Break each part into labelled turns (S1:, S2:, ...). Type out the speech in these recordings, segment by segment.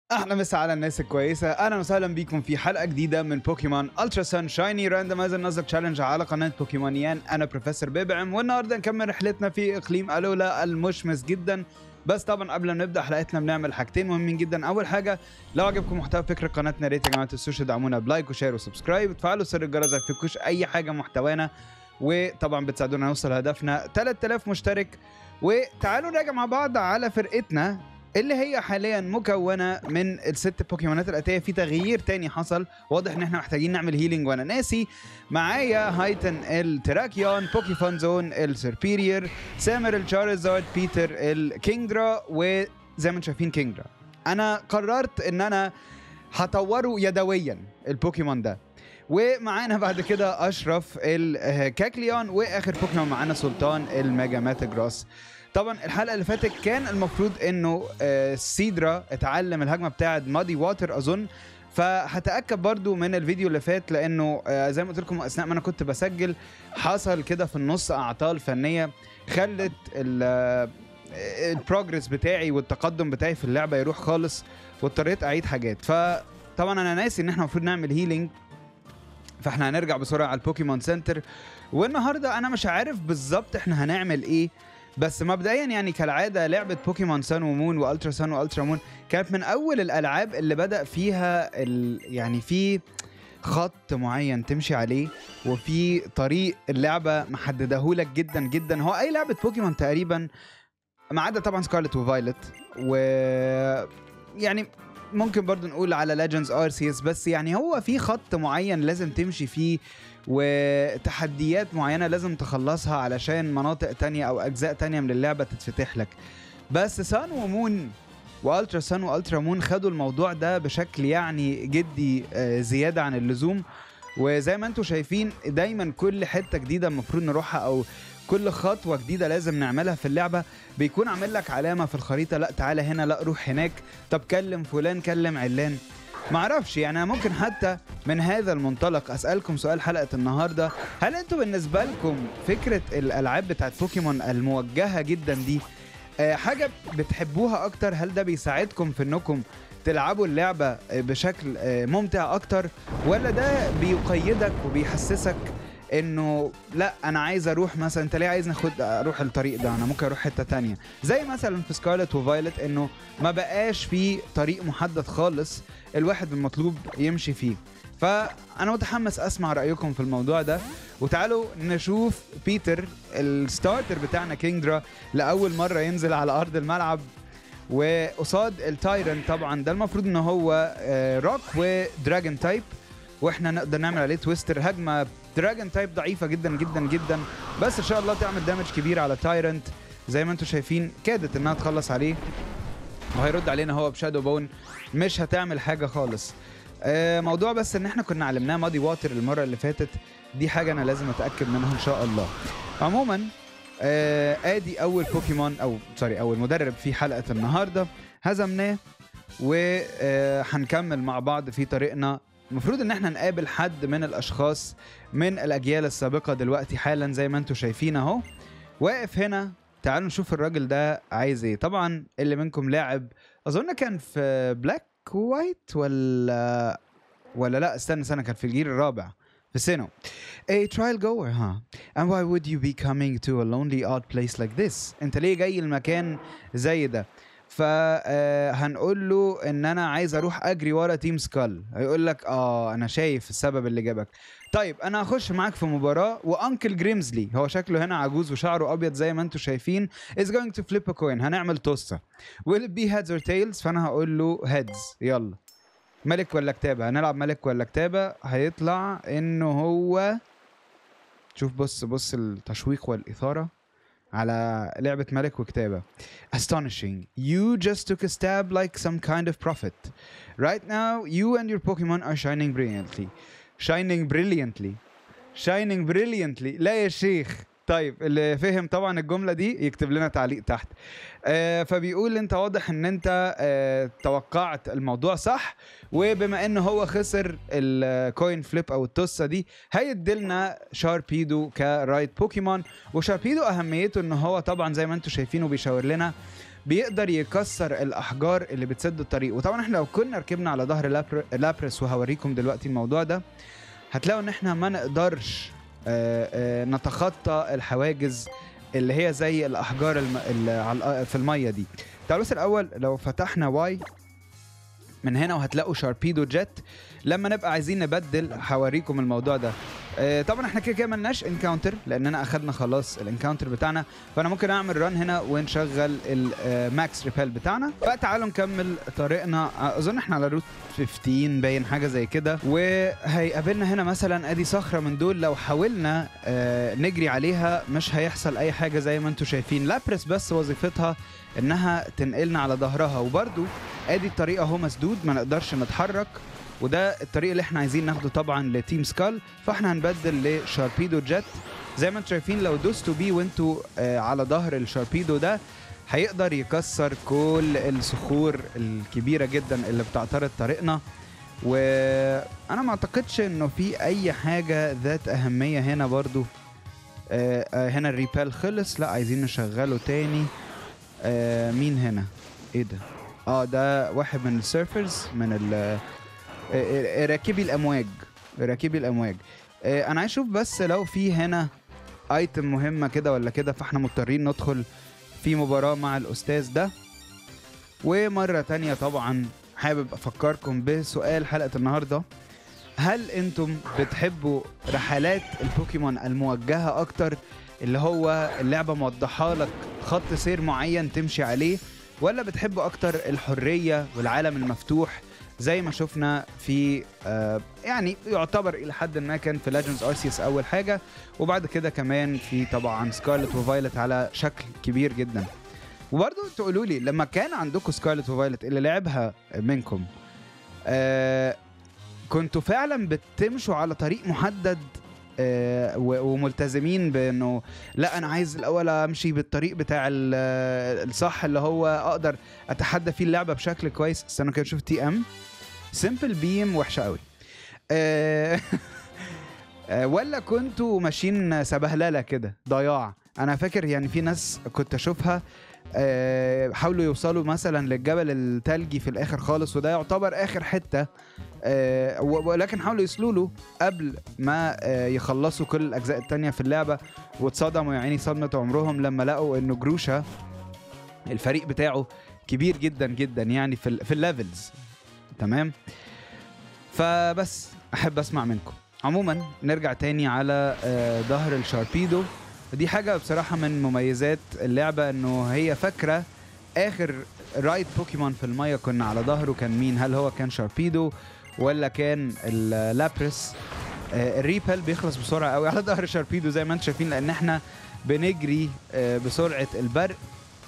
S1: اهلا مسا على الناس الكويسه اهلا وسهلا بيكم في حلقه جديده من بوكيمون الترا سان شايني راندمايزر نزل تشالنج على قناه بوكيمونيان انا بروفيسور بيبعم والنهارده نكمل رحلتنا في اقليم الولا المشمس جدا بس طبعا قبل ما نبدا حلقتنا بنعمل حاجتين مهمين جدا اول حاجه لو عجبكم محتوى فكره قناتنا يا ريت يا جماعه تنسوش تدعمونا بلايك وشير وسبسكرايب وتفعلوا سر الجرس ما يفوتكوش اي حاجه محتوانا وطبعا بتساعدونا نوصل هدفنا 3000 مشترك وتعالوا نراجع مع بعض على فرقتنا اللي هي حاليا مكونه من الست بوكيمونات الاتيه في تغيير تاني حصل واضح ان احنا محتاجين نعمل هيلينج وانا ناسي معايا هايتن التراكيون بوكيفون زون السربيريور سامر الشارزارد بيتر الكينجرا وزي ما انتم شايفين كينجرا انا قررت ان انا هطوره يدويا البوكيمون ده ومعانا بعد كده اشرف الكاكليون واخر بوكيمون معانا سلطان الميجا ماتاجراس طبعا الحلقه اللي فاتت كان المفروض انه آه، سيدرا اتعلم الهجمه بتاعه مادي واتر اظن فهتاكد برضو من الفيديو اللي فات لانه آه، زي ما قلت لكم اثناء ما انا كنت بسجل حصل كده في النص اعطال فنيه خلت ال- آه، البروجرس بتاعي والتقدم بتاعي في اللعبه يروح خالص واضطريت اعيد حاجات فطبعا انا ناسي ان احنا المفروض نعمل هيلينج فاحنا هنرجع بسرعه على البوكيمون سنتر والنهارده انا مش عارف بالظبط احنا هنعمل ايه بس مبدئيا يعني كالعاده لعبه بوكيمون سان ومون والترا سان والترا مون كانت من اول الالعاب اللي بدا فيها ال... يعني في خط معين تمشي عليه وفي طريق اللعبه محددهولك جدا جدا هو اي لعبه بوكيمون تقريبا ما عدا طبعا سكارلت وفايلت و يعني ممكن برضو نقول على ليجندز ارسيوس بس يعني هو في خط معين لازم تمشي فيه وتحديات معينة لازم تخلصها علشان مناطق تانية أو أجزاء تانية من اللعبة تتفتح لك بس سان ومون والترا سان والترا مون خدوا الموضوع ده بشكل يعني جدي آه، زيادة عن اللزوم وزي ما انتم شايفين دايما كل حتة جديدة المفروض نروحها أو كل خطوة جديدة لازم نعملها في اللعبة بيكون عامل لك علامة في الخريطة لا تعالى هنا لا روح هناك طب كلم فلان كلم علان معرفش يعني أنا ممكن حتى من هذا المنطلق اسالكم سؤال حلقه النهارده هل انتوا بالنسبه لكم فكره الالعاب بتاعت بوكيمون الموجهه جدا دي آه، حاجه بتحبوها اكتر هل ده بيساعدكم في انكم تلعبوا اللعبه آه، بشكل آه، ممتع اكتر ولا ده بيقيدك وبيحسسك انه لا انا عايز اروح مثلا انت ليه عايز ناخد اروح الطريق ده انا ممكن اروح حته تانية زي مثلا في سكارلت وفايلت انه ما بقاش في طريق محدد خالص الواحد المطلوب يمشي فيه فانا متحمس اسمع رايكم في الموضوع ده وتعالوا نشوف بيتر الستارتر بتاعنا كينجدرا لاول مره ينزل على ارض الملعب وقصاد التايرن طبعا ده المفروض ان هو آه، روك ودراجون تايب واحنا نقدر نعمل عليه تويستر هجمه دراجون تايب ضعيفه جدا جدا جدا بس ان شاء الله تعمل دامج كبير على تايرنت زي ما انتم شايفين كادت انها تخلص عليه وهيرد علينا هو بشادو بون مش هتعمل حاجه خالص آه، موضوع بس ان احنا كنا علمناه ماضي واتر المره اللي فاتت دي حاجه انا لازم اتاكد منها ان شاء الله عموما آه، ادي اول بوكيمون او سوري اول مدرب في حلقه النهارده هزمناه وهنكمل مع بعض في طريقنا المفروض ان احنا نقابل حد من الاشخاص من الاجيال السابقه دلوقتي حالا زي ما انتم شايفين اهو واقف هنا تعالوا نشوف الراجل ده عايز ايه طبعا اللي منكم لاعب اظن كان في بلاك وايت ولا ولا لا استنى استنى كان في الجيل الرابع في سينو A trial goer ها and why would you be coming to a lonely odd place like this انت ليه جاي المكان زي ده فهنقول له ان انا عايز اروح اجري ورا تيم سكال هيقول لك اه انا شايف السبب اللي جابك طيب انا هخش معاك في مباراه وانكل جريمزلي هو شكله هنا عجوز وشعره ابيض زي ما انتم شايفين is going to flip a coin هنعمل توسه will it be heads or tails فانا هقول له heads يلا ملك ولا كتابة هنلعب ملك ولا كتابة هيطلع انه هو شوف بص بص التشويق والإثارة على لعبة ملك وكتابة Astonishing You just took a stab like some kind of prophet Right now you and your Pokemon are shining brilliantly Shining brilliantly Shining brilliantly لا يا شيخ طيب اللي فهم طبعا الجملة دي يكتب لنا تعليق تحت آه فبيقول انت واضح ان انت آه توقعت الموضوع صح وبما ان هو خسر الكوين فليب او التوسه دي هيديلنا شاربيدو كرايت بوكيمون وشاربيدو اهميته ان هو طبعا زي ما انتم شايفينه بيشاور لنا بيقدر يكسر الاحجار اللي بتسد الطريق وطبعا احنا لو كنا ركبنا على ظهر لابر... لابرس وهوريكم دلوقتي الموضوع ده هتلاقوا ان احنا ما نقدرش آه، آه، نتخطى الحواجز اللي هي زي الاحجار الم... اللي على الأ- في الميه دي تعالوا بس الاول لو فتحنا واي من هنا وهتلاقوا شاربيدو جيت لما نبقى عايزين نبدل هوريكم الموضوع ده آه، طبعا احنا كده كده ملناش انكاونتر لاننا اخدنا خلاص الانكاونتر بتاعنا فانا ممكن اعمل ران هنا ونشغل الماكس ريبيل بتاعنا فتعالوا نكمل طريقنا آه، اظن احنا على روت 15 باين حاجه زي كده وهيقابلنا هنا مثلا ادي صخره من دول لو حاولنا آه، نجري عليها مش هيحصل اي حاجه زي ما انتم شايفين لابرس بس وظيفتها انها تنقلنا على ظهرها وبرده ادي الطريق اهو مسدود ما نقدرش نتحرك وده الطريق اللي احنا عايزين ناخده طبعا لتيم سكال فاحنا هنبدل لشاربيدو جيت زي ما انتم شايفين لو دوستوا بيه وانتوا آه على ظهر الشاربيدو ده هيقدر يكسر كل الصخور الكبيره جدا اللي بتعترض طريقنا وانا ما اعتقدش انه في اي حاجه ذات اهميه هنا برضو آه آه هنا الريبال خلص لا عايزين نشغله تاني آه مين هنا ايه ده اه ده واحد من السيرفرز من ال آه، آه، راكبي الامواج راكبي الامواج آه، انا عايز اشوف بس لو في هنا ايتم مهمه كده ولا كده فاحنا مضطرين ندخل في مباراه مع الاستاذ ده ومره تانية طبعا حابب افكركم بسؤال حلقه النهارده هل انتم بتحبوا رحلات البوكيمون الموجهه اكتر اللي هو اللعبه موضحه لك خط سير معين تمشي عليه ولا بتحبوا اكتر الحريه والعالم المفتوح زي ما شفنا في آه يعني يعتبر الى حد ما كان في ليجندز ارسيوس اول حاجه وبعد كده كمان في طبعا سكارلت وفايلت على شكل كبير جدا وبرضه تقولوا لي لما كان عندكم سكارلت وفايلت اللي لعبها منكم آه كنتوا فعلا بتمشوا على طريق محدد آه و- وملتزمين بانه لا انا عايز الاول امشي بالطريق بتاع ال- الصح اللي هو اقدر اتحدى فيه اللعبه بشكل كويس استنوا كده اشوف تي ام سمبل بيم وحشه قوي آه آه، ولا كنتوا ماشيين سبهلله كده ضياع انا فاكر يعني في ناس كنت اشوفها آه، حاولوا يوصلوا مثلا للجبل التلجي في الاخر خالص وده يعتبر اخر حته آه، و- ولكن حاولوا يوصلوا له قبل ما آه، يخلصوا كل الاجزاء التانية في اللعبه واتصدموا يا عيني صدمه عمرهم لما لقوا انه جروشا الفريق بتاعه كبير جدا جدا يعني في ال- في الليفلز تمام فبس احب اسمع منكم عموما نرجع تاني على آه، ظهر الشاربيدو دي حاجه بصراحه من مميزات اللعبه انه هي فاكره اخر رايد بوكيمون في الميه كنا على ظهره كان مين هل هو كان شاربيدو ولا كان اللابرس آه، الريبل بيخلص بسرعه قوي على ظهر شاربيدو زي ما انتم شايفين لان احنا بنجري آه، بسرعه البرق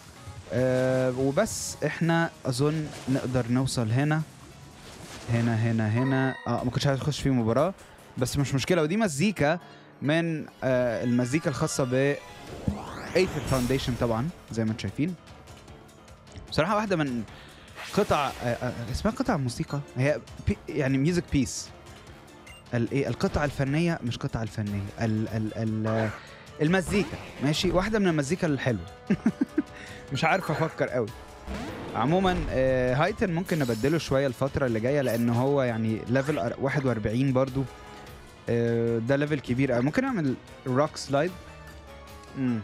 S1: آه، وبس احنا اظن نقدر نوصل هنا هنا هنا هنا اه ما كنتش عايز اخش في مباراه بس مش مشكله ودي مزيكا من آه المزيكا الخاصه ب ايثر فاونديشن طبعا زي ما انتم شايفين بصراحه واحده من قطع آه آه اسمها قطع موسيقى هي بي يعني ميوزك بيس الايه القطعه الفنيه مش قطعه الفنيه ال ال ال آه، المزيكا ماشي واحده من المزيكا الحلوه مش عارف افكر قوي عموما آه، هايتن ممكن نبدله شويه الفتره اللي جايه لان هو يعني ليفل 41 برضو آه، ده ليفل كبير قوي ممكن نعمل روك سلايد امم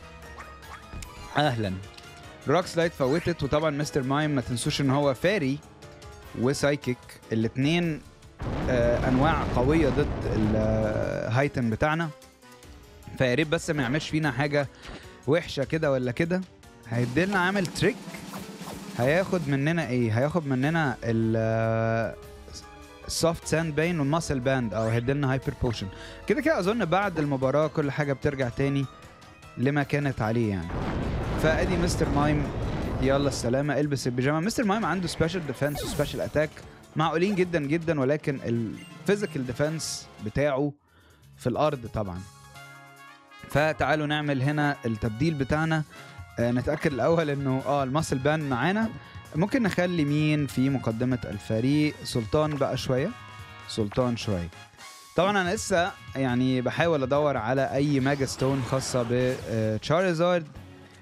S1: اهلا روك سلايد فوتت وطبعا مستر مايم ما تنسوش ان هو فاري وسايكيك الاثنين انواع قويه ضد الهايتن بتاعنا فيا ريت بس ما يعملش فينا حاجه وحشه كده ولا كده هيديلنا عامل تريك هياخد مننا ايه هياخد مننا ال السوفت ساند باين والماسل باند او هيديلنا هايبر بوشن كده كده اظن بعد المباراه كل حاجه بترجع تاني لما كانت عليه يعني فادي مستر مايم يلا السلامه البس البيجامه مستر مايم عنده سبيشال ديفense وسبيشال اتاك معقولين جدا جدا ولكن الفيزيكال ديفense بتاعه في الارض طبعا فتعالوا نعمل هنا التبديل بتاعنا آه نتاكد الاول انه اه الماسل بان معانا ممكن نخلي مين في مقدمه الفريق سلطان بقى شويه سلطان شويه طبعا انا لسه يعني بحاول ادور على اي ماجا ستون خاصه بتشارلزارد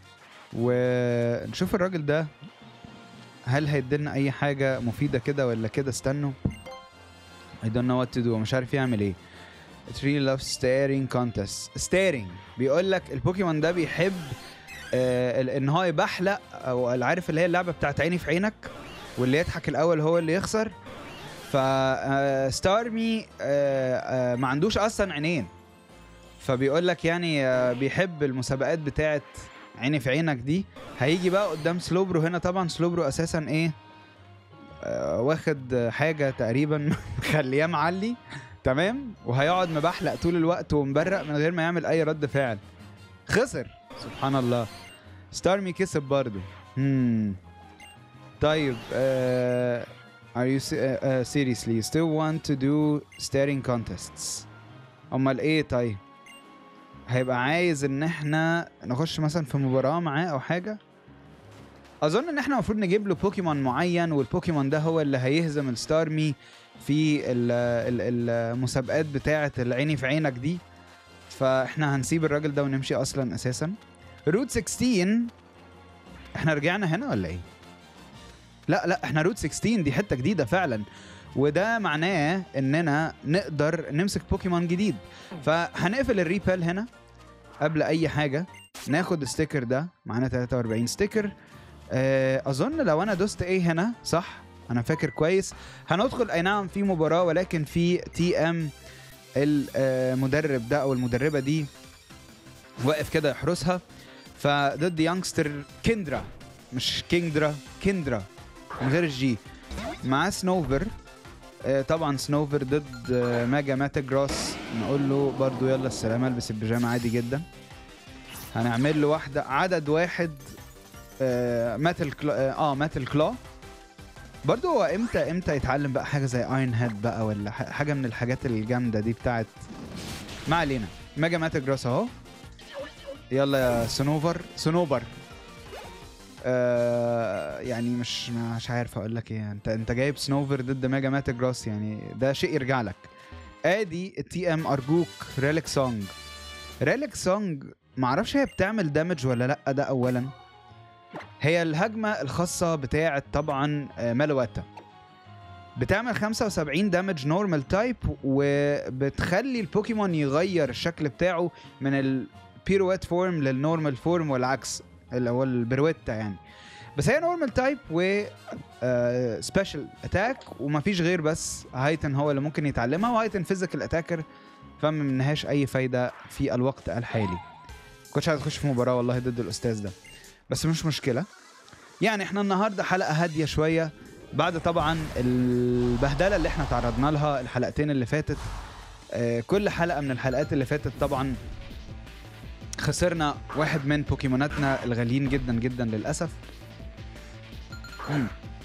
S1: ونشوف الراجل ده هل هيديلنا اي حاجه مفيده كده ولا كده استنوا I don't know what to do مش عارف يعمل ايه It really loves staring contest staring بيقول لك البوكيمون ده بيحب آه ال- ان هو يبحلق او عارف اللي هي اللعبه بتاعت عيني في عينك واللي يضحك الاول هو اللي يخسر ف آه، ستارمي آه، آه، ما عندوش اصلا عينين فبيقول لك يعني آه، بيحب المسابقات بتاعت عيني في عينك دي هيجي بقى قدام سلوبرو هنا طبعا سلوبرو اساسا ايه آه، واخد حاجه تقريبا مخلياه معلي تمام وهيقعد مبحلق طول الوقت ومبرق من غير ما يعمل اي رد فعل خسر سبحان الله ستارمي كسب برضه hmm. طيب uh, are you se- uh, uh, seriously you still want to do staring contests امال ايه طيب هيبقى عايز ان احنا نخش مثلا في مباراة معاه او حاجة اظن ان احنا المفروض نجيب له بوكيمون معين والبوكيمون ده هو اللي هيهزم الستارمي في ال- ال- المسابقات بتاعة العيني في عينك دي فاحنا هنسيب الراجل ده ونمشي اصلا اساسا روت 16 احنا رجعنا هنا ولا ايه لا لا احنا روت 16 دي حته جديده فعلا وده معناه اننا نقدر نمسك بوكيمون جديد فهنقفل الريبال هنا قبل اي حاجه ناخد الستيكر ده معانا 43 ستيكر آه، اظن لو انا دوست ايه هنا صح انا فاكر كويس هندخل اي نعم في مباراه ولكن في تي ام المدرب ده او المدربه دي واقف كده يحرسها فضد يانجستر كيندرا مش كيندرا كيندرا من غير الجي مع سنوفر آه، طبعا سنوفر ضد آه، ماجا ماتا جراس نقول له برضو يلا السلامة البس البيجامة عادي جدا هنعمل له واحدة عدد واحد آه ماتل كلا اه ماتل كلا برضو هو امتى امتى يتعلم بقى حاجة زي ايرون هيد بقى ولا ح- حاجة من الحاجات الجامدة دي بتاعت ما علينا ماجا ماتا جراس اهو يلا يا سنوفر سنوبر آه يعني مش مش عارف اقول لك ايه انت انت جايب سنوفر ضد ميجا ماتا جراس يعني ده شيء يرجع لك ادي التي ام ارجوك ريليك سونج ريليك سونج معرفش هي بتعمل دامج ولا لا ده اولا هي الهجمه الخاصه بتاعه طبعا آه، مالواتا بتعمل 75 دامج نورمال تايب وبتخلي البوكيمون يغير الشكل بتاعه من البيرويت فورم للنورمال فورم والعكس اللي هو البرويتا يعني بس هي نورمال تايب و سبيشال اتاك ومفيش غير بس هايتن هو اللي ممكن يتعلمها وهايتن فيزيكال اتاكر فما منهاش اي فايده في الوقت الحالي كنتش عايز اخش في مباراه والله ضد الاستاذ ده بس مش مشكله يعني احنا النهارده حلقه هاديه شويه بعد طبعا البهدله اللي احنا تعرضنا لها الحلقتين اللي فاتت آه، كل حلقه من الحلقات اللي فاتت طبعا خسرنا واحد من بوكيموناتنا الغاليين جدا جدا للاسف مم.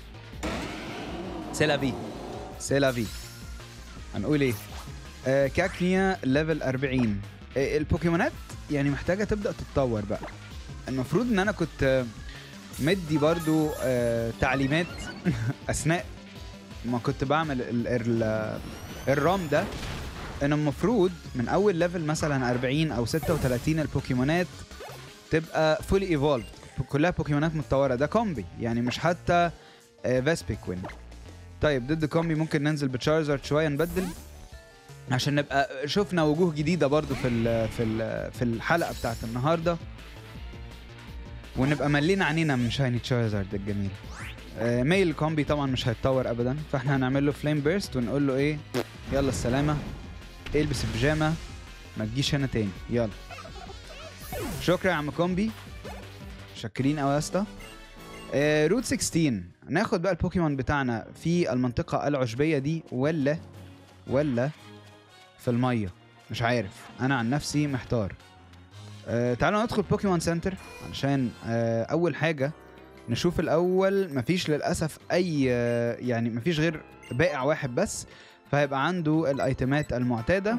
S1: سيلافي سيلافي هنقول ايه آه كاكنيا ليفل 40 آه البوكيمونات يعني محتاجه تبدا تتطور بقى المفروض ان انا كنت آه، مدي برضو آه تعليمات اثناء ما كنت بعمل ال ال الرام ده ان المفروض من اول ليفل مثلا 40 او 36 البوكيمونات تبقى فولي ايفولد كلها بوكيمونات متطوره ده كومبي يعني مش حتى فاسبيكوين طيب ضد كومبي ممكن ننزل بتشارزارد شويه نبدل عشان نبقى شفنا وجوه جديده برضو في ال في ال في الحلقه بتاعت النهارده ونبقى ملينا عينينا من شايني تشارزارد الجميل آه، ميل كومبي طبعا مش هيتطور ابدا فاحنا هنعمل له فليم بيرست ونقول له ايه يلا السلامه البس البيجامه ما تجيش هنا تاني يلا شكرا يا عم كومبي شاكرين قوي يا اسطى آه، روت 16 ناخد بقى البوكيمون بتاعنا في المنطقه العشبيه دي ولا ولا في الميه مش عارف انا عن نفسي محتار آه تعالوا ندخل بوكيمون سنتر علشان آه اول حاجه نشوف الاول مفيش للاسف اي آه يعني مفيش غير بائع واحد بس فهيبقى عنده الايتمات المعتاده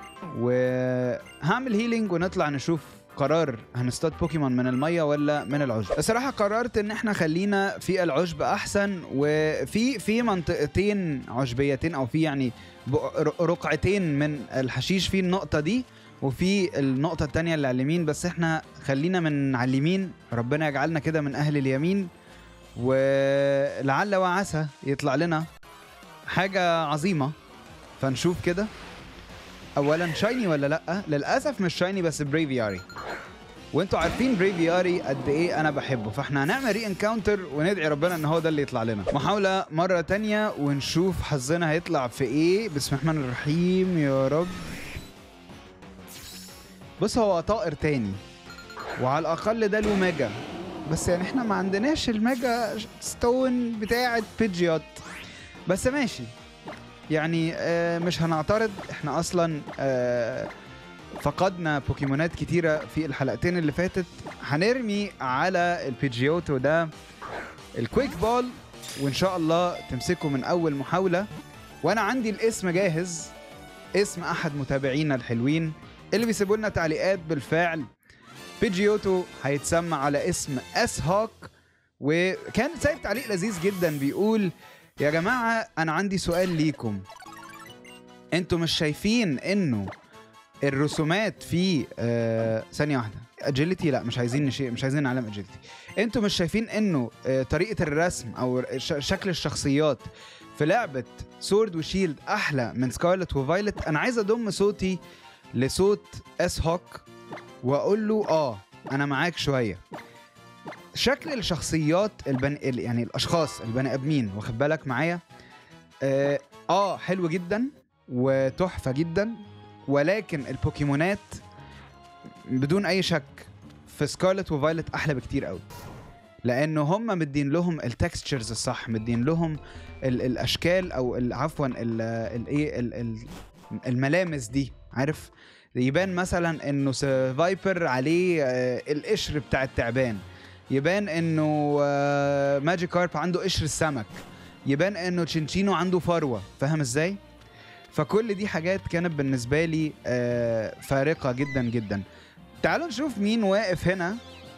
S1: وهعمل هيلينج ونطلع نشوف قرار هنصطاد بوكيمون من الميه ولا من العشب الصراحه قررت ان احنا خلينا في العشب احسن وفي في منطقتين عشبيتين او في يعني ب- ر- رقعتين من الحشيش في النقطه دي وفي النقطة التانية اللي على اليمين بس احنا خلينا من على اليمين ربنا يجعلنا كده من أهل اليمين ولعل وعسى يطلع لنا حاجة عظيمة فنشوف كده أولا شايني ولا لأ للأسف مش شايني بس بريفياري وانتوا عارفين بريفياري قد ايه انا بحبه فاحنا هنعمل ري انكاونتر وندعي ربنا ان هو ده اللي يطلع لنا محاولة مرة تانية ونشوف حظنا هيطلع في ايه بسم الله الرحمن الرحيم يا رب بص هو طائر تاني وعلى الاقل ده له ميجا بس يعني احنا ما عندناش الميجا ستون بتاعه بيجيوت بس ماشي يعني آه مش هنعترض احنا اصلا آه فقدنا بوكيمونات كتيرة في الحلقتين اللي فاتت هنرمي على البيجيوتو ده الكويك بول وان شاء الله تمسكه من اول محاولة وانا عندي الاسم جاهز اسم احد متابعينا الحلوين اللي بيسيبوا لنا تعليقات بالفعل بيجيوتو هيتسمى على اسم اس هوك وكان سايب تعليق لذيذ جدا بيقول يا جماعة أنا عندي سؤال ليكم انتوا مش شايفين انه الرسومات في آه ثانية واحدة اجيلتي لا مش عايزين نشي مش عايزين نعلم اجيلتي انتوا مش شايفين انه آه طريقة الرسم او ش- شكل الشخصيات في لعبة سورد وشيلد احلى من سكارلت وفايلت انا عايز اضم صوتي لصوت اس هوك واقول له اه انا معاك شويه شكل الشخصيات البن... ال- يعني الاشخاص البني ادمين واخد بالك معايا آه, اه حلو جدا وتحفه جدا ولكن البوكيمونات بدون اي شك في سكارلت وفايلت احلى بكتير قوي لانه هم مدين لهم التكستشرز الصح مدين لهم ال الاشكال او ال- عفوا الايه الملامس دي عارف يبان مثلا انه س- فايبر عليه آه، القشر بتاع التعبان يبان انه آه، ماجيكارب عنده قشر السمك يبان انه تشينشينو عنده فروه فاهم ازاي فكل دي حاجات كانت بالنسبه لي آه، فارقه جدا جدا تعالوا نشوف مين واقف هنا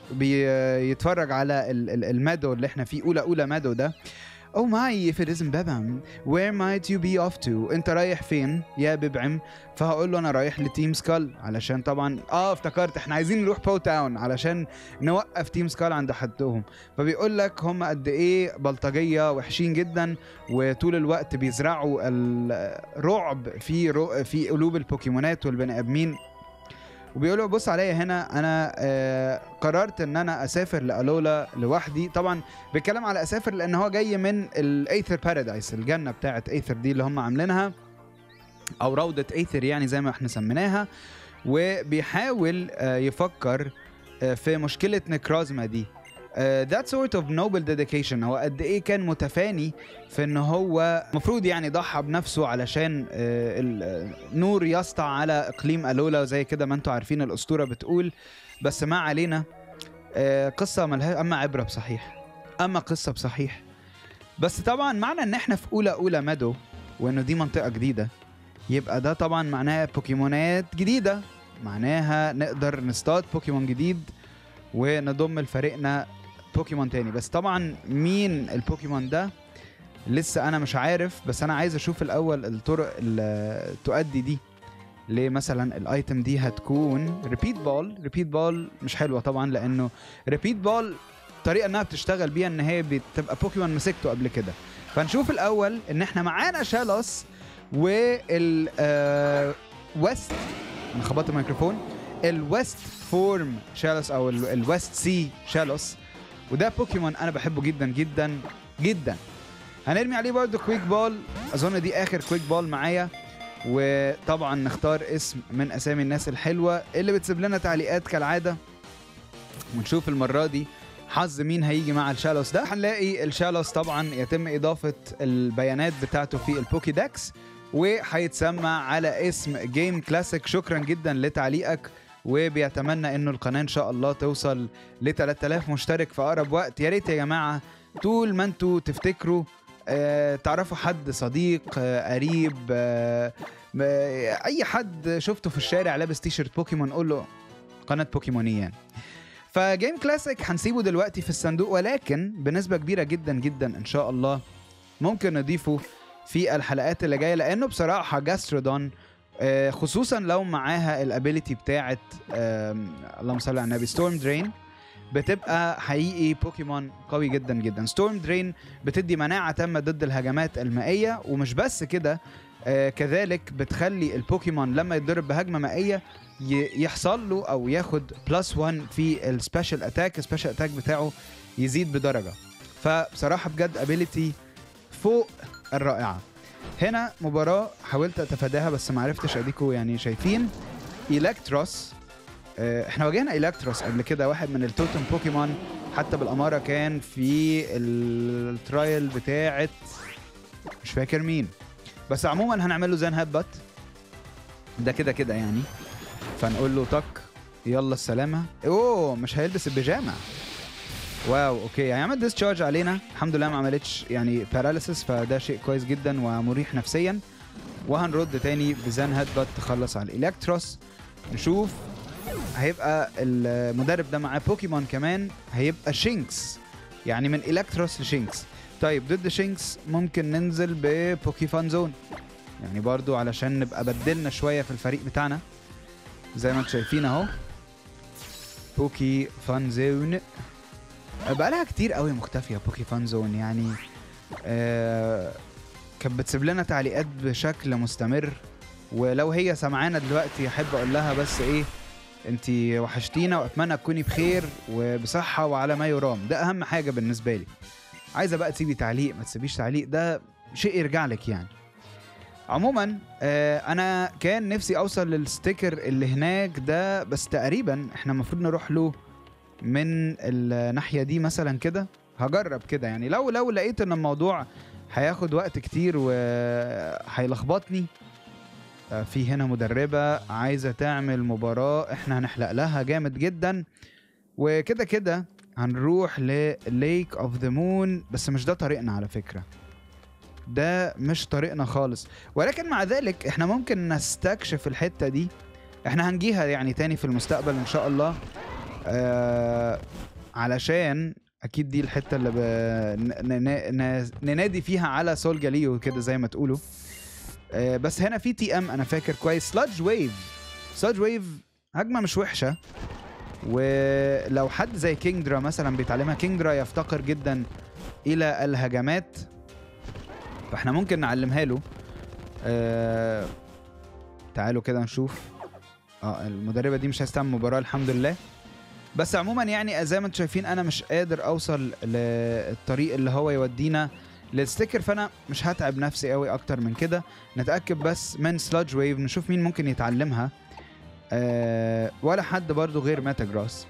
S1: بيتفرج على ال- ال- المادو اللي احنا فيه اولى اولى مادو ده Oh my if it isn't ببعم where might you be off to انت رايح فين يا ببعم فهقول له انا رايح لتيم سكال علشان طبعا اه افتكرت احنا عايزين نروح باو تاون علشان نوقف تيم سكال عند حدهم فبيقول لك هم قد ايه بلطجيه وحشين جدا وطول الوقت بيزرعوا الرعب في رو في قلوب البوكيمونات والبني ادمين وبيقولوا بص عليا هنا انا آه قررت ان انا اسافر لالولا لوحدي طبعا بيتكلم على اسافر لان هو جاي من الايثر بارادايس الجنه بتاعه ايثر دي اللي هم عاملينها او روضه ايثر يعني زي ما احنا سميناها وبيحاول آه يفكر آه في مشكله نكرازما دي ذات سورت اوف نوبل ديديكيشن هو قد ايه كان متفاني في ان هو المفروض يعني ضحى بنفسه علشان آه، النور يسطع على اقليم الولا زي كده ما انتم عارفين الاسطوره بتقول بس ما علينا آه، قصه ملها اما عبره بصحيح اما قصه بصحيح بس طبعا معنى ان احنا في اولى اولى مادو وانه دي منطقه جديده يبقى ده طبعا معناها بوكيمونات جديده معناها نقدر نصطاد بوكيمون جديد ونضم لفريقنا بوكيمون تاني بس طبعا مين البوكيمون ده لسه انا مش عارف بس انا عايز اشوف الاول الطرق اللي تؤدي دي ليه مثلا الايتم دي هتكون ريبيت بول ريبيت بول مش حلوه طبعا لانه ريبيت بول الطريقه انها بتشتغل بيها ان هي بتبقى بوكيمون مسكته قبل كده فنشوف الاول ان احنا معانا شالوس وال آه ويست انا خبطت الميكروفون الويست فورم شالوس او ال- الويست سي شالوس وده بوكيمون انا بحبه جدا جدا جدا هنرمي عليه برضه كويك بول اظن دي اخر كويك بول معايا وطبعا نختار اسم من اسامي الناس الحلوه اللي بتسيب لنا تعليقات كالعاده ونشوف المره دي حظ مين هيجي مع الشالوس ده هنلاقي الشالوس طبعا يتم اضافه البيانات بتاعته في البوكي داكس وهيتسمى على اسم جيم كلاسيك شكرا جدا لتعليقك وبيتمنى انه القناه ان شاء الله توصل ل 3000 مشترك في اقرب وقت يا ريت يا جماعه طول ما انتوا تفتكروا آه تعرفوا حد صديق آه قريب آه م- اي حد شفته في الشارع لابس تيشرت بوكيمون قول له قناه بوكيمونيه يعني فجيم كلاسيك هنسيبه دلوقتي في الصندوق ولكن بنسبه كبيره جدا جدا ان شاء الله ممكن نضيفه في الحلقات اللي جايه لانه بصراحه جاسترودون آه، خصوصا لو معاها الابيليتي بتاعت آم، اللهم صل على النبي ستورم درين بتبقى حقيقي بوكيمون قوي جدا جدا ستورم درين بتدي مناعة تامة ضد الهجمات المائية ومش بس كده آه كذلك بتخلي البوكيمون لما يتضرب بهجمة مائية ي- يحصل له او ياخد بلس 1 في السبيشال اتاك السبيشال اتاك بتاعه يزيد بدرجة فبصراحة بجد ابيليتي فوق الرائعة هنا مباراة حاولت اتفاداها بس ما عرفتش اديكوا يعني شايفين الكتروس آه، احنا واجهنا الكتروس قبل كده واحد من التوتم بوكيمون حتى بالاماره كان في الترايل بتاعه مش فاكر مين بس عموما هنعمل له زين هيد بات ده كده كده يعني فنقول له طك يلا السلامه اوه مش هيلبس البيجامه واو اوكي هيعمل ديسشارج علينا الحمد لله ما عملتش يعني باراليسيس فده شيء كويس جدا ومريح نفسيا وهنرد تاني بزان هيد بات تخلص على الالكتروس نشوف هيبقى المدرب ده معاه بوكيمون كمان هيبقى شينكس يعني من الكتروس لشينكس طيب ضد شينكس ممكن ننزل ببوكي فان زون يعني برضو علشان نبقى بدلنا شويه في الفريق بتاعنا زي ما انتم شايفين اهو بوكي فان زون بقالها كتير قوي مختفيه بوكي فان زون يعني آه كانت بتسيب لنا تعليقات بشكل مستمر ولو هي سمعانا دلوقتي احب اقول لها بس ايه انت وحشتينا واتمنى تكوني بخير وبصحه وعلى ما يرام ده اهم حاجه بالنسبه لي عايزه بقى تسيبي تعليق ما تسيبيش تعليق ده شيء يرجع لك يعني عموما آه انا كان نفسي اوصل للستيكر اللي هناك ده بس تقريبا احنا المفروض نروح له من الناحيه دي مثلا كده هجرب كده يعني لو لو لقيت ان الموضوع هياخد وقت كتير وهيلخبطني آه، في هنا مدربة عايزة تعمل مباراة احنا هنحلق لها جامد جدا وكده كده هنروح لليك اوف ذا مون بس مش ده طريقنا على فكرة ده مش طريقنا خالص ولكن مع ذلك احنا ممكن نستكشف الحتة دي احنا هنجيها يعني تاني في المستقبل ان شاء الله آه علشان اكيد دي الحتة اللي ب... ن... ن... ن... ننادي فيها على سول جاليو كده زي ما تقولوا آه، بس هنا في تي ام انا فاكر كويس سلادج ويف سلادج ويف هجمه مش وحشه ولو حد زي كينجدرا مثلا بيتعلمها كينجدرا يفتقر جدا الى الهجمات فاحنا ممكن نعلمها له آه تعالوا كده نشوف اه المدربه دي مش هستعمل مباراه الحمد لله بس عموما يعني زي ما انتم شايفين انا مش قادر اوصل للطريق اللي هو يودينا للستيكر فانا مش هتعب نفسي قوي اكتر من كده نتاكد بس من سلادج ويف نشوف مين ممكن يتعلمها أه ولا حد برضو غير ميتا جراس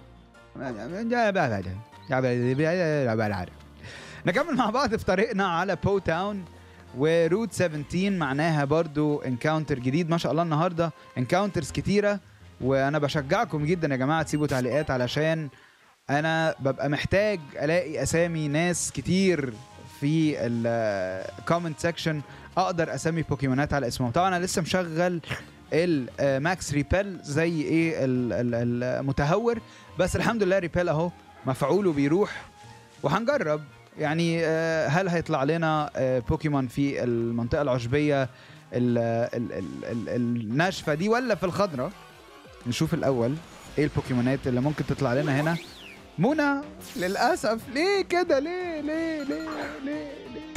S1: نكمل مع بعض في طريقنا على بو تاون وروت 17 معناها برضو انكاونتر جديد ما شاء الله النهارده انكاونترز كتيره وانا بشجعكم جدا يا جماعه تسيبوا تعليقات علشان انا ببقى محتاج الاقي اسامي ناس كتير في الكومنت سيكشن اقدر اسمي بوكيمونات على اسمهم طبعا انا لسه مشغل الماكس ريبيل زي ايه ال- ال- المتهور بس الحمد لله ريبيل اهو مفعوله بيروح وهنجرب يعني آه، هل هيطلع لنا آه، بوكيمون في المنطقه العشبيه ال- ال- ال- ال- الناشفه دي ولا في الخضراء نشوف الاول ايه البوكيمونات اللي ممكن تطلع لنا هنا منى للاسف ليه كده ليه ليه ليه ليه ليه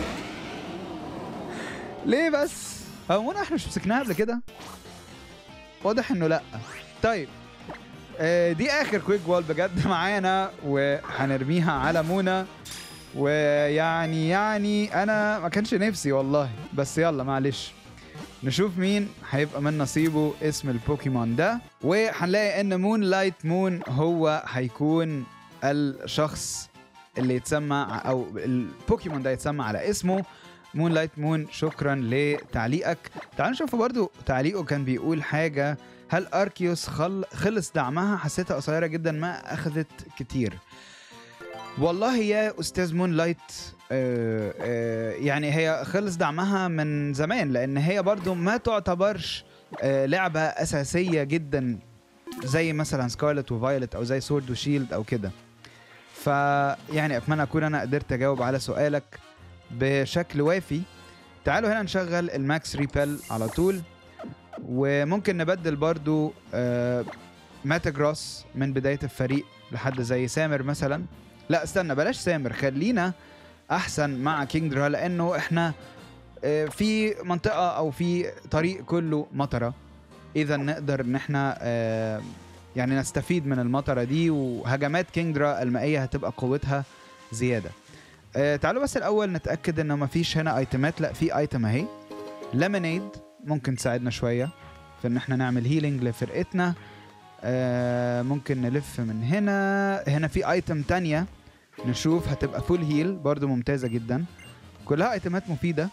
S1: ليه بس هو منى احنا مش مسكناها قبل كده واضح انه لا طيب آه، دي اخر كويك وول بجد معانا وهنرميها على منى ويعني يعني انا ما كانش نفسي والله بس يلا معلش نشوف مين هيبقى من نصيبه اسم البوكيمون ده وهنلاقي ان مون لايت مون هو هيكون الشخص اللي يتسمى او البوكيمون ده يتسمى على اسمه مون لايت مون شكرا لتعليقك تعالوا نشوف برضو تعليقه كان بيقول حاجة هل اركيوس خل... خلص دعمها حسيتها قصيرة جدا ما اخذت كتير والله يا استاذ مون لايت آه آه يعني هي خلص دعمها من زمان لان هي برضو ما تعتبرش آه لعبة اساسية جدا زي مثلا سكارلت وفايلت او زي سورد وشيلد او كده فيعني اتمنى اكون انا قدرت اجاوب على سؤالك بشكل وافي تعالوا هنا نشغل الماكس ريبل على طول وممكن نبدل برضو آه ماتاجروس من بدايه الفريق لحد زي سامر مثلا لا استنى بلاش سامر خلينا احسن مع كينجدرا لانه احنا آه، في منطقه او في طريق كله مطره اذا نقدر ان احنا آه، يعني نستفيد من المطره دي وهجمات كينجدرا المائيه هتبقى قوتها زياده آه، تعالوا بس الاول نتاكد انه مفيش هنا ايتمات لا في ايتم اهي ليمونيد ممكن تساعدنا شويه في ان احنا نعمل هيلينج لفرقتنا آه، ممكن نلف من هنا هنا في ايتم تانية نشوف هتبقى فول هيل برضو ممتازة جدا كلها ايتمات مفيدة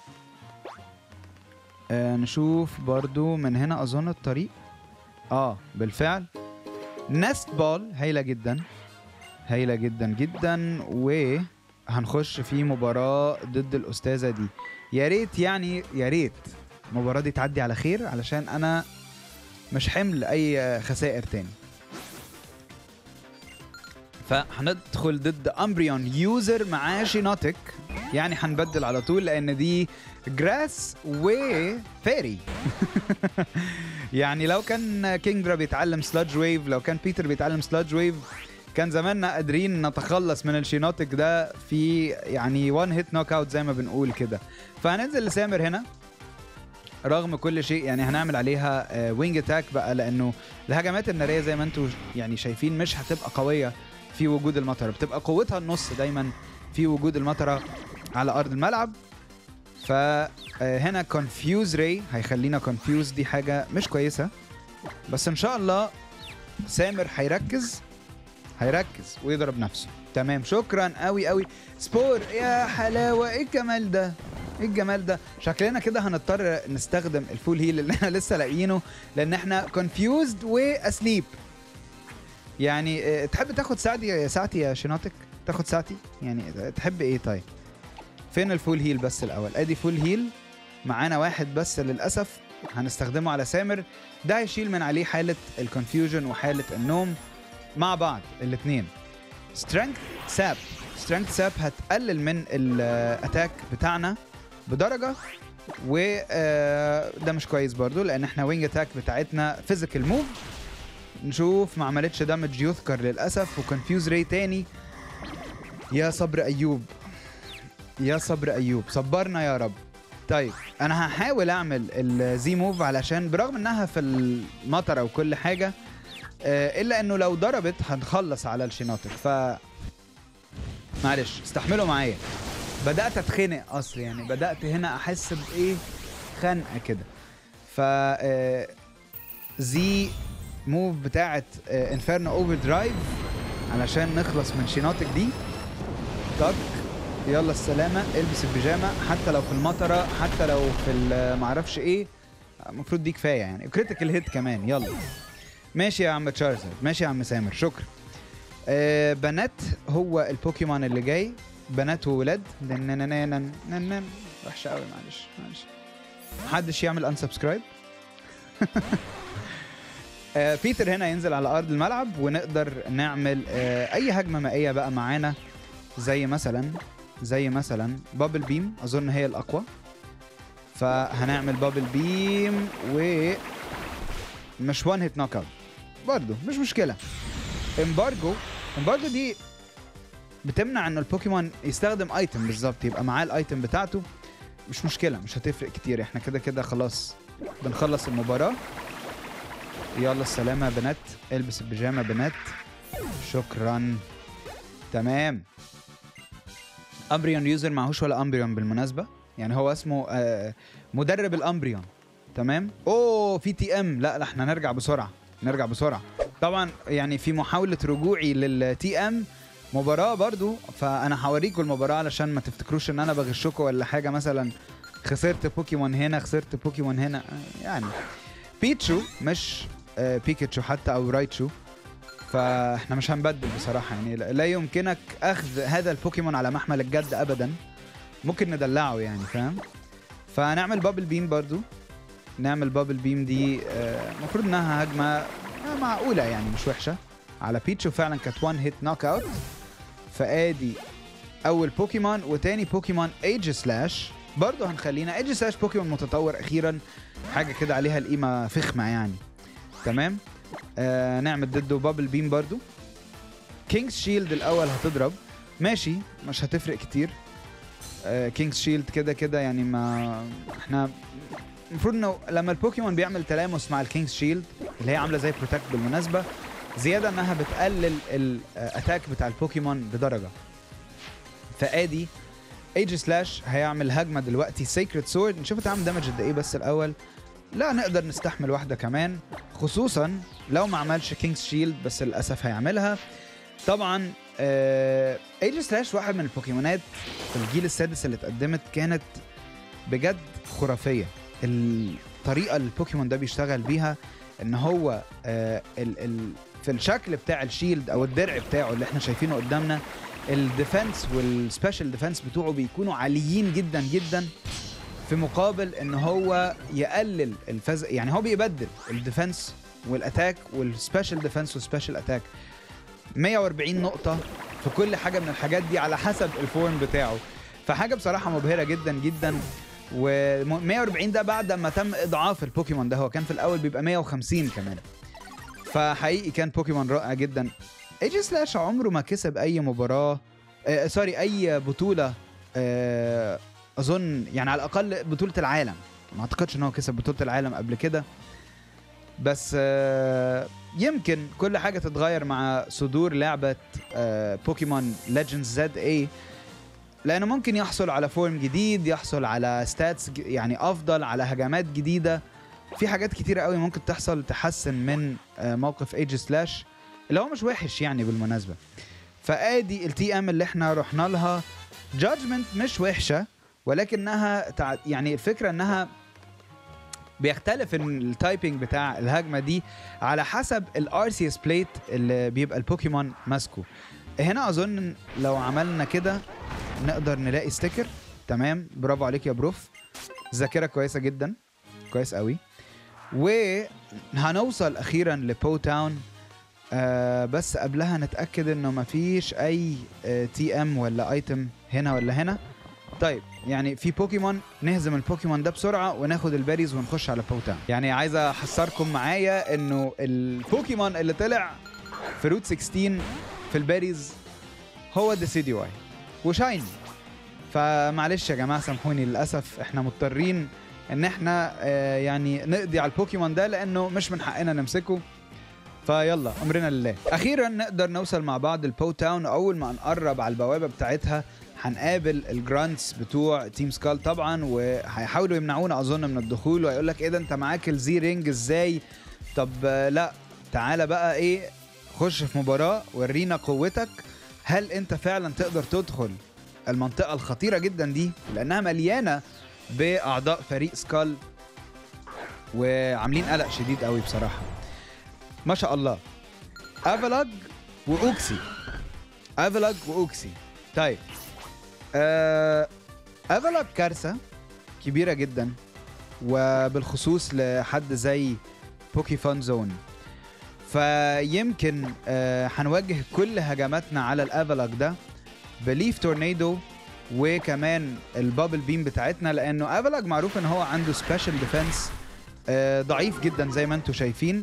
S1: آه نشوف برضو من هنا اظن الطريق اه بالفعل نست بول هايلة جدا هايلة جدا جدا وهنخش في مباراة ضد الأستاذة دي يا ريت يعني يا ريت المباراة دي تعدي على خير علشان أنا مش حمل أي خسائر تاني فهندخل ضد امبريون يوزر معاه شينوتك يعني هنبدل على طول لان دي جراس وفيري يعني لو كان كينجرا بيتعلم سلادج ويف لو كان بيتر بيتعلم سلادج ويف كان زماننا قادرين نتخلص من الشينوتك ده في يعني وان هيت نوك اوت زي ما بنقول كده فهننزل لسامر هنا رغم كل شيء يعني هنعمل عليها وينج اتاك بقى لانه الهجمات الناريه زي ما انتم يعني شايفين مش هتبقى قويه في وجود المطره بتبقى قوتها النص دايما في وجود المطره على ارض الملعب فهنا كونفيوز راي هيخلينا كونفيوز دي حاجه مش كويسه بس ان شاء الله سامر هيركز هيركز ويضرب نفسه تمام شكرا قوي قوي سبور يا حلاوه ايه الجمال ده ايه الجمال ده شكلنا كده هنضطر نستخدم الفول هيل اللي احنا لسه لاقيينه لان احنا كونفيوزد واسليب يعني اه، تحب تاخد ساعتي ساعتي يا شيناتك تاخد ساعتي يعني تحب ايه طيب فين الفول هيل بس الاول ادي فول هيل معانا واحد بس للاسف هنستخدمه على سامر ده هيشيل من عليه حاله الكونفيوجن وحاله النوم مع بعض الاثنين سترينث ساب سترينث ساب هتقلل من الاتاك بتاعنا بدرجه و آه، ده مش كويس برضو لان احنا وينج اتاك بتاعتنا فيزيكال موف نشوف ما عملتش دامج يذكر للاسف وكونفيوز ري تاني يا صبر ايوب يا صبر ايوب صبرنا يا رب طيب انا هحاول اعمل الزي موف علشان برغم انها في المطره وكل حاجه آه، الا انه لو ضربت هنخلص على الشيناتك ف معلش استحملوا معايا بدات اتخنق اصلا يعني بدات هنا احس بايه خنقه كده ف آه، زي موف بتاعت انفيرنو اوفر درايف علشان نخلص من شيناتك دي طق يلا السلامة البس البيجامة حتى لو في المطرة حتى لو في ال- معرفش ايه المفروض دي كفاية يعني كريتيكال هيت كمان يلا ماشي يا عم تشارزر ماشي يا عم سامر شكرا آه بنات هو البوكيمون اللي جاي بنات وولاد نننننننن. وحشة قوي معلش معلش محدش يعمل انسبسكرايب آه بيتر هنا ينزل على ارض الملعب ونقدر نعمل آه اي هجمه مائيه بقى معانا زي مثلا زي مثلا بابل بيم اظن هي الاقوى فهنعمل بابل بيم و مش وان هيت نوك اوت برضه مش مشكله امبارجو امبارجو دي بتمنع ان البوكيمون يستخدم ايتم بالظبط يبقى معاه الايتم بتاعته مش مشكله مش هتفرق كتير احنا كده كده خلاص بنخلص المباراه يلا السلامه يا بنات البس البيجامه يا بنات شكرا تمام امبريون يوزر معهوش ولا امبريون بالمناسبه يعني هو اسمه آه، مدرب الامبريون تمام اوه في تي ام لا لا احنا نرجع بسرعه نرجع بسرعه طبعا يعني في محاوله رجوعي للتي ام مباراه برضو فانا هوريكم المباراه علشان ما تفتكروش ان انا بغشكم ولا حاجه مثلا خسرت بوكيمون هنا خسرت بوكيمون هنا آه، يعني بيتشو مش آه، بيكاتشو حتى او رايتشو فاحنا مش هنبدل بصراحه يعني لا لا يمكنك اخذ هذا البوكيمون على محمل الجد ابدا ممكن ندلعه يعني فاهم فنعمل بابل بيم برضو نعمل بابل بيم دي آه، المفروض انها هجمه آه، معقوله يعني مش وحشه على بيتشو فعلا كانت وان هيت نوك اوت فادي اول بوكيمون وتاني بوكيمون ايج سلاش برضه هنخلينا ايدج سلاش بوكيمون متطور اخيرا حاجه كده عليها القيمه فخمه يعني تمام آه نعمل ضده بابل بيم برضو كينجز شيلد الاول هتضرب ماشي مش هتفرق كتير آه كينجز شيلد كده كده يعني ما احنا المفروض انه لما البوكيمون بيعمل تلامس مع الكينجز شيلد اللي هي عامله زي بروتكت بالمناسبه زياده انها بتقلل الاتاك بتاع البوكيمون بدرجه فادي ايج سلاش هيعمل هجمه دلوقتي سيكريت سورد نشوف هتعمل دامج قد ايه بس الاول لا نقدر نستحمل واحده كمان خصوصا لو ما عملش كينجز شيلد بس للاسف هيعملها طبعا ايج سلاش واحد من البوكيمونات في الجيل السادس اللي اتقدمت كانت بجد خرافيه الطريقه اللي البوكيمون ده بيشتغل بيها ان هو آه ال ال في الشكل بتاع الشيلد او الدرع بتاعه اللي احنا شايفينه قدامنا الديفنس والسبيشال ديفنس بتوعه بيكونوا عاليين جدا جدا في مقابل ان هو يقلل الفز يعني هو بيبدل الديفنس والاتاك والسبيشال ديفنس والسبيشال اتاك 140 نقطة في كل حاجة من الحاجات دي على حسب الفورم بتاعه فحاجة بصراحة مبهرة جدا جدا و 140 ده بعد ما تم اضعاف البوكيمون ده هو كان في الاول بيبقى 150 كمان فحقيقي كان بوكيمون رائع جدا ايجي سلاش عمره ما كسب اي مباراة آه سوري اي بطولة آه اظن يعني على الاقل بطولة العالم ما اعتقدش ان هو كسب بطولة العالم قبل كده بس آه يمكن كل حاجة تتغير مع صدور لعبة آه بوكيمون ليجندز زد اي لانه ممكن يحصل على فورم جديد يحصل على ستاتس يعني افضل على هجمات جديده في حاجات كتيره قوي ممكن تحصل تحسن من موقف ايج سلاش اللي هو مش وحش يعني بالمناسبه فادي التي ام اللي احنا رحنا لها جادجمنت مش وحشه ولكنها تع... يعني الفكره انها بيختلف التايبنج بتاع الهجمه دي على حسب الار سي اس بليت اللي بيبقى البوكيمون ماسكه هنا اظن لو عملنا كده نقدر نلاقي ستيكر تمام برافو عليك يا بروف ذاكره كويسه جدا كويس قوي وهنوصل اخيرا لبو تاون آه بس قبلها نتاكد انه مفيش اي آه تي ام ولا ايتم هنا ولا هنا طيب يعني في بوكيمون نهزم البوكيمون ده بسرعه وناخد الباريز ونخش على بو تاون يعني عايز احذركم معايا انه البوكيمون اللي طلع في روت 16 في الباريز هو ديسيديواي وشايني فمعلش يا جماعه سامحوني للاسف احنا مضطرين ان احنا آه يعني نقضي على البوكيمون ده لانه مش من حقنا نمسكه فيلا امرنا لله اخيرا نقدر نوصل مع بعض البو تاون اول ما نقرب على البوابه بتاعتها هنقابل الجرانتس بتوع تيم سكال طبعا وهيحاولوا يمنعونا اظن من الدخول وهيقول لك ايه ده انت معاك الزي رينج ازاي طب آه لا تعالى بقى ايه خش في مباراه ورينا قوتك هل انت فعلا تقدر تدخل المنطقه الخطيره جدا دي لانها مليانه باعضاء فريق سكال وعاملين قلق شديد قوي بصراحه ما شاء الله افلاج واوكسي افلاج واوكسي طيب آه افلاج كارثه كبيره جدا وبالخصوص لحد زي بوكي فان زون فيمكن آه هنوجه كل هجماتنا على الافلاج ده بليف تورنيدو وكمان البابل بيم بتاعتنا لانه افلاج معروف ان هو عنده سبيشال ديفense آه ضعيف جدا زي ما انتم شايفين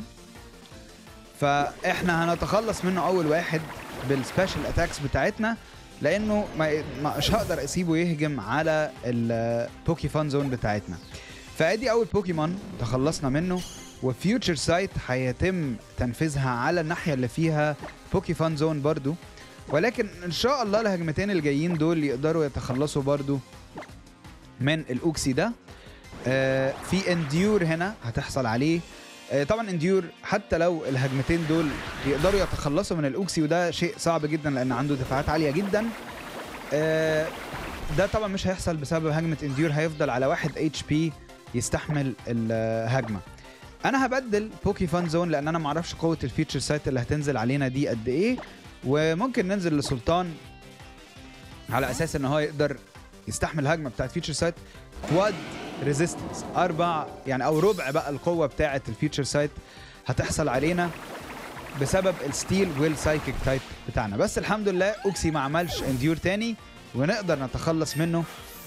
S1: فاحنا هنتخلص منه اول واحد بالسبيشال اتاكس بتاعتنا لانه ما مش هقدر اسيبه يهجم على البوكي فان زون بتاعتنا فادي اول بوكيمون تخلصنا منه وفيوتشر سايت هيتم تنفيذها على الناحيه اللي فيها بوكي فان زون برضو ولكن ان شاء الله الهجمتين الجايين دول يقدروا يتخلصوا برضو من الاوكسي ده آه في انديور هنا هتحصل عليه آه طبعا انديور حتى لو الهجمتين دول يقدروا يتخلصوا من الاوكسي وده شيء صعب جدا لان عنده دفاعات عاليه جدا آه ده طبعا مش هيحصل بسبب هجمه انديور هيفضل على واحد اتش بي يستحمل الهجمه انا هبدل بوكي فان زون لان انا معرفش قوه الفيتشر سايت اللي هتنزل علينا دي قد ايه وممكن ننزل لسلطان على اساس ان هو يقدر يستحمل الهجمه بتاعت فيتشر سايت كواد ريزيستنس اربع يعني او ربع بقى القوه بتاعه الفيتشر سايت هتحصل علينا بسبب الستيل والسايكيك تايب بتاعنا بس الحمد لله اوكسي ما عملش انديور تاني ونقدر نتخلص منه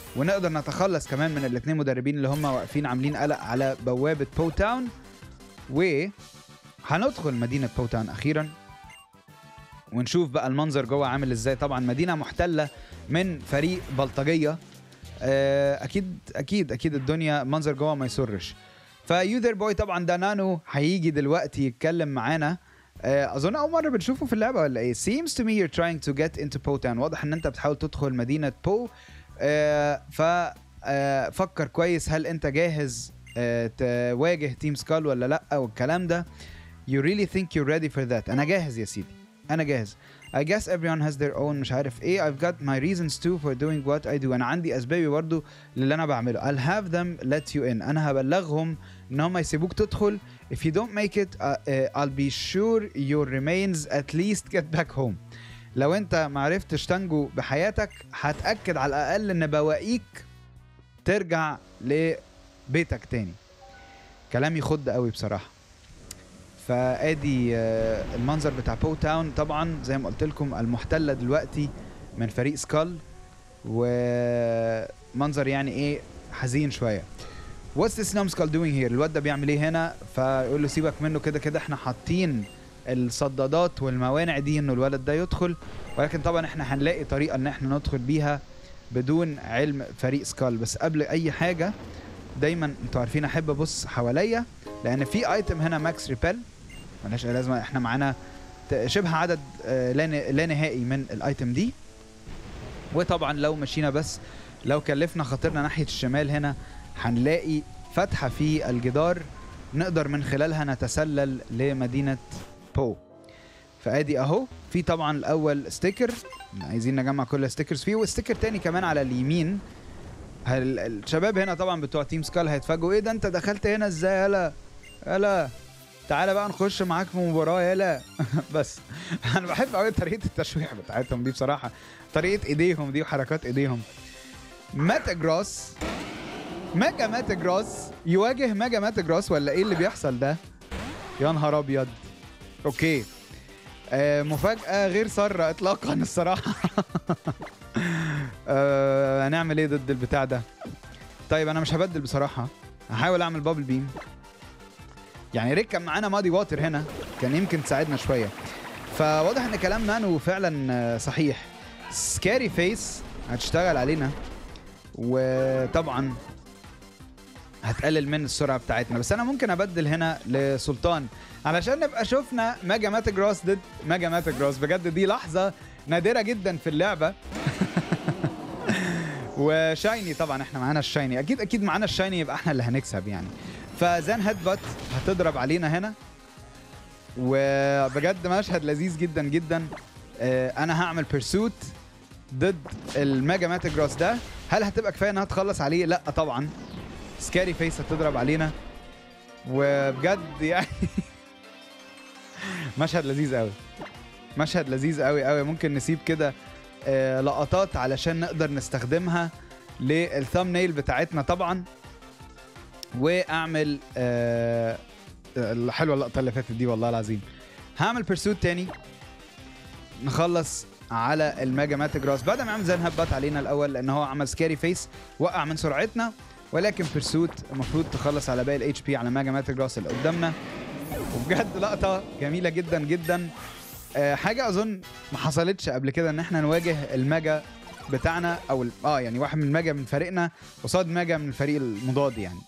S1: ونقدر نتخلص كمان من الاثنين مدربين اللي هم واقفين عاملين قلق على بوابه بو تاون و هندخل مدينه بو تاون اخيرا ونشوف بقى المنظر جوه عامل ازاي طبعا مدينه محتله من فريق بلطجيه آه، اكيد اكيد اكيد الدنيا منظر جوه ما يسرش فيوذر بوي طبعا ده نانو هيجي دلوقتي يتكلم معانا آه، اظن اول مره بنشوفه في اللعبه ولا ايه seems to me you're trying to get into Po Town واضح ان انت بتحاول تدخل مدينه بو آه، ف آه، فكر كويس هل انت جاهز آه، تواجه تيم سكال ولا لا والكلام ده you really think you're ready for that انا جاهز يا سيدي انا جاهز I guess everyone has their own مش عارف ايه I've got my reasons too for doing what I do انا عندي اسبابي برضو للي انا بعمله I'll have them let you in انا هبلغهم ان هم يسيبوك تدخل if you don't make it uh, uh, I'll be sure your remains at least get back home لو انت معرفتش تنجو بحياتك هتأكد على الاقل ان بواقيك ترجع لبيتك تاني كلام يخض قوي بصراحه فادي آه، المنظر بتاع بو تاون طبعا زي ما قلت لكم المحتله دلوقتي من فريق سكال ومنظر يعني ايه حزين شويه What's this numbskull doing here الواد ده بيعمل ايه هنا فيقول له سيبك منه كده كده احنا حاطين الصدادات والموانع دي انه الولد ده يدخل ولكن طبعا احنا هنلاقي طريقه ان احنا ندخل بيها بدون علم فريق سكال بس قبل اي حاجه دايما انتوا عارفين احب ابص حواليا لان في ايتم هنا ماكس ريبل ملهاش اي لازمه احنا معانا ت- شبه عدد آه، لا ن- لا نهائي من الايتم دي وطبعا لو مشينا بس لو كلفنا خاطرنا ناحيه الشمال هنا هنلاقي فتحه في الجدار نقدر من خلالها نتسلل لمدينه بو فادي اهو في طبعا الاول ستيكر عايزين نجمع كل الستيكرز فيه وستيكر تاني كمان على اليمين هل الشباب هنا طبعا بتوع تيم سكال هيتفاجئوا ايه ده انت دخلت هنا ازاي يلا يلا تعالى بقى نخش معاك في مباراه يلا بس انا بحب قوي طريقه التشويح بتاعتهم دي بصراحه طريقه ايديهم دي وحركات ايديهم ماتا جروس ماجا ماتا جروس يواجه ماجا ماتا جروس ولا ايه اللي بيحصل ده يا نهار ابيض اوكي آه مفاجاه غير ساره اطلاقا الصراحه آه هنعمل ايه ضد البتاع ده طيب انا مش هبدل بصراحه هحاول اعمل بابل بيم يعني ريك كان معانا مادي واتر هنا كان يمكن تساعدنا شويه فواضح ان كلام نانو فعلا آه، صحيح سكاري فيس هتشتغل علينا وطبعا هتقلل من السرعه بتاعتنا بس انا ممكن ابدل هنا لسلطان علشان نبقى شفنا ماجا ماتا جروس ضد ماجا ماتا جروس بجد دي لحظه نادره جدا في اللعبه وشايني طبعا احنا معانا الشايني اكيد اكيد معانا الشايني يبقى احنا اللي هنكسب يعني فزان هيد بات هتضرب علينا هنا وبجد مشهد لذيذ جدا جدا آه، انا هعمل بيرسوت ضد الميجا ماتا جروس ده هل هتبقى كفايه انها تخلص عليه لا طبعا سكاري فيس هتضرب علينا وبجد يعني مشهد لذيذ قوي مشهد لذيذ قوي قوي ممكن نسيب كده آه، لقطات علشان نقدر نستخدمها للثامنيل بتاعتنا طبعا واعمل آه، حلوه اللقطه اللي فاتت دي والله العظيم هعمل بيرسوت تاني نخلص على الميجا ماتا جراس بعد ما عمل زي الهبات علينا الاول لان هو عمل سكاري فيس وقع من سرعتنا ولكن بيرسوت المفروض تخلص على باقي الاتش بي على ميجا ماتا جراس اللي قدامنا وبجد لقطه جميله جدا جدا آه حاجه اظن ما حصلتش قبل كده ان احنا نواجه الميجا بتاعنا او ال- اه يعني واحد من الميجا من فريقنا قصاد ميجا من الفريق المضاد يعني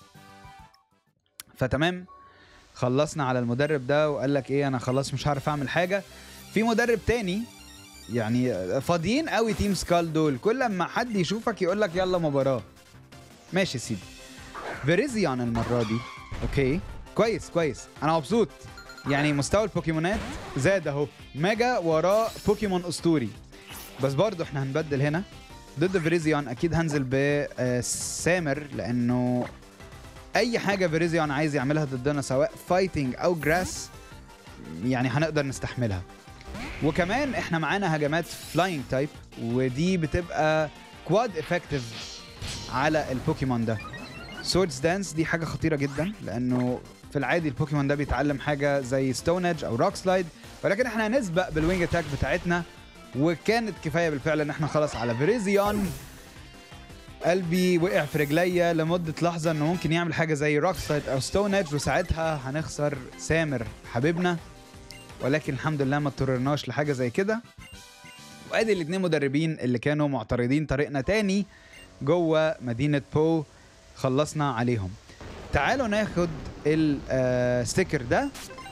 S1: فتمام خلصنا على المدرب ده وقال لك ايه انا خلاص مش هعرف اعمل حاجه في مدرب تاني يعني فاضيين قوي تيم سكال دول كل لما حد يشوفك يقول لك يلا مباراه ماشي يا سيدي فيريزيان المره دي اوكي كويس كويس انا مبسوط يعني مستوى البوكيمونات زاد اهو ميجا وراه بوكيمون اسطوري بس برضه احنا هنبدل هنا ضد فيريزيان اكيد هنزل بسامر لانه اي حاجه فيريزيان عايز يعملها ضدنا سواء فايتنج او جراس يعني هنقدر نستحملها وكمان احنا معانا هجمات فلاينج تايب ودي بتبقى كواد افكتيف على البوكيمون ده سوردز دانس دي حاجه خطيره جدا لانه في العادي البوكيمون ده بيتعلم حاجه زي ستون ايدج او روك سلايد ولكن احنا هنسبق بالوينج اتاك بتاعتنا وكانت كفايه بالفعل ان احنا خلص على فيريزيون قلبي وقع في رجليا لمدة لحظة انه ممكن يعمل حاجة زي روك سايد او ستون ايدج وساعتها هنخسر سامر حبيبنا ولكن الحمد لله ما اضطررناش لحاجة زي كده وادي الاتنين مدربين اللي كانوا معترضين طريقنا تاني جوه مدينة بو خلصنا عليهم تعالوا ناخد الستيكر ده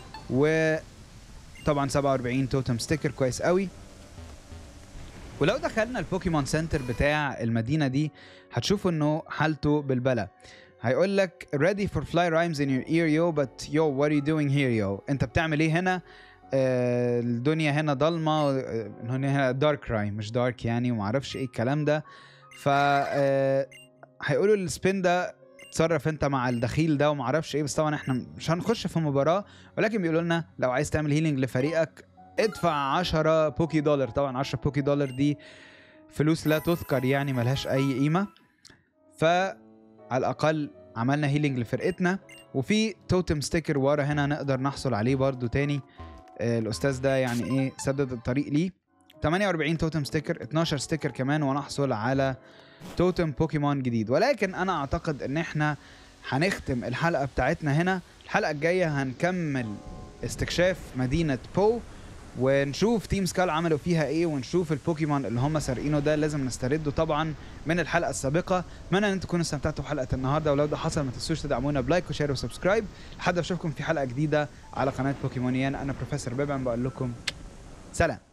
S1: وطبعا 47 توتم ستيكر كويس قوي ولو دخلنا البوكيمون سنتر بتاع المدينه دي هتشوفوا انه حالته بالبلا هيقول لك ready for fly rhymes in your ear yo but yo what are you doing here yo انت بتعمل ايه هنا آه الدنيا هنا ضلمه آه، هنا هنا دارك رايم مش دارك يعني وما اعرفش ايه الكلام ده ف آه، هيقولوا السبين ده تصرف انت مع الدخيل ده وما اعرفش ايه بس طبعا احنا مش هنخش في مباراه ولكن بيقولوا لنا لو عايز تعمل هيلينج لفريقك ادفع 10 بوكي دولار طبعا 10 بوكي دولار دي فلوس لا تذكر يعني ملهاش اي قيمه فعلى الاقل عملنا هيلينج لفرقتنا وفي توتم ستيكر ورا هنا نقدر نحصل عليه برضو تاني آه، الاستاذ ده يعني ايه سدد الطريق ليه 48 توتم ستيكر 12 ستيكر كمان ونحصل على توتم بوكيمون جديد ولكن انا اعتقد ان احنا هنختم الحلقه بتاعتنا هنا الحلقه الجايه هنكمل استكشاف مدينه بو ونشوف تيم سكال عملوا فيها ايه ونشوف البوكيمون اللي هم سارقينه ده لازم نسترده طبعا من الحلقه السابقه اتمنى ان انتم تكونوا استمتعتوا بحلقه النهارده ولو ده حصل ما تنسوش تدعمونا بلايك وشير وسبسكرايب لحد ما اشوفكم في حلقه جديده على قناه بوكيمونيان انا بروفيسور بيبان بقول لكم سلام